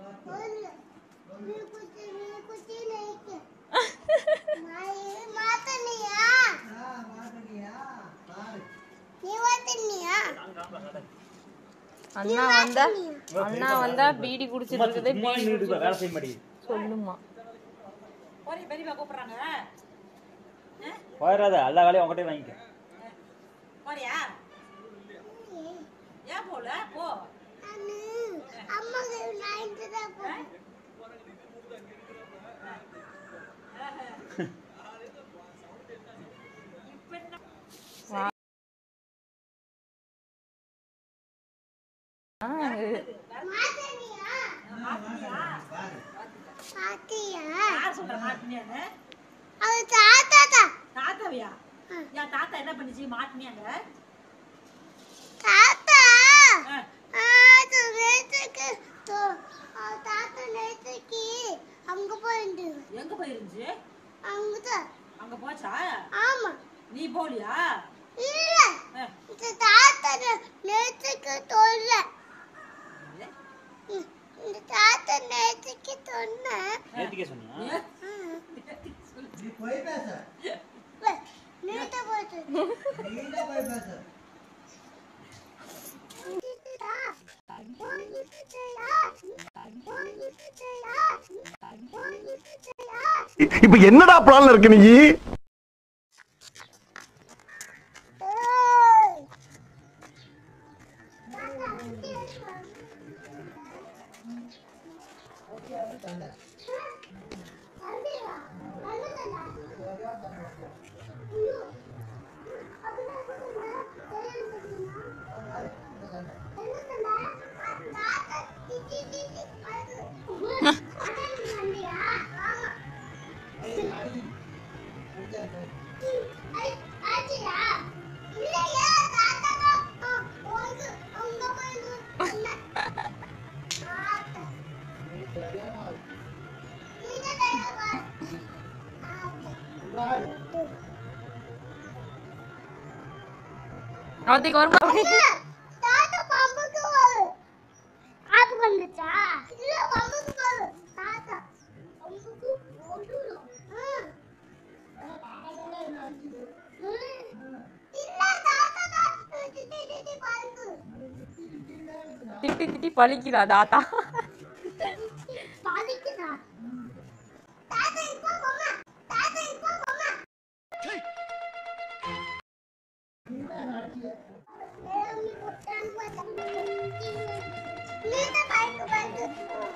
அண்ணா வந்தா அண்ணா வந்தா பீடி குடிச்சிட்டு இருக்குது சும்மா பீடி நின்னுட்டு இருப்ப, வேலை செய்ய மாட்டேங்குது சொல்லுமா போறீ பெரியப்பா கூப்பிடுறாங்க போயிடாத எல்லா வேலையும் உங்ககிட்டயே வாங்கிக்க போறியா ஏன் போல போ இப்ப என்ன ஆ, யார் சொல்ற மாட்டினியான்னு தாத்தாவியா என் தாத்தா என்ன பண்ணுச்சு மாட்டினியாங்க அங்க போயிட்டு எங்க போயிருந்துச்சு அங்கதான் அங்க போச்சா ஆமா நீ போலியா இல்ல ஆ. இந்த தாத்தா நேற்றுக்கு தொல்ல இந்த தாத்தா நேற்றுக்கு சொன்னேன் நேத்திக்கே சொன்னியா நீ போய் பேச நேற்று போயிட்டு நீங்க போய் பேச இப்ப என்னடா பிளான்ல இருக்கு நீ அவத்துக்கு வருமா தாத்தா பம்புக்கு வரும் ஆப்பு வந்துச்சா இல்ல பம்புக்கு வரும் தாத்தா பம்புக்கு ஓடுறோம் இல்ல தாத்தா தான் திட்டி திட்டி பாருங்க திட்டி திட்டி பழிக்கிறா தாத்தா பாதிக்குதா தாத்தா இப்போ பொம்மை தாத்தா இப்போ பொம்மை நீ தான் பாய்க்கு பாய்க்கு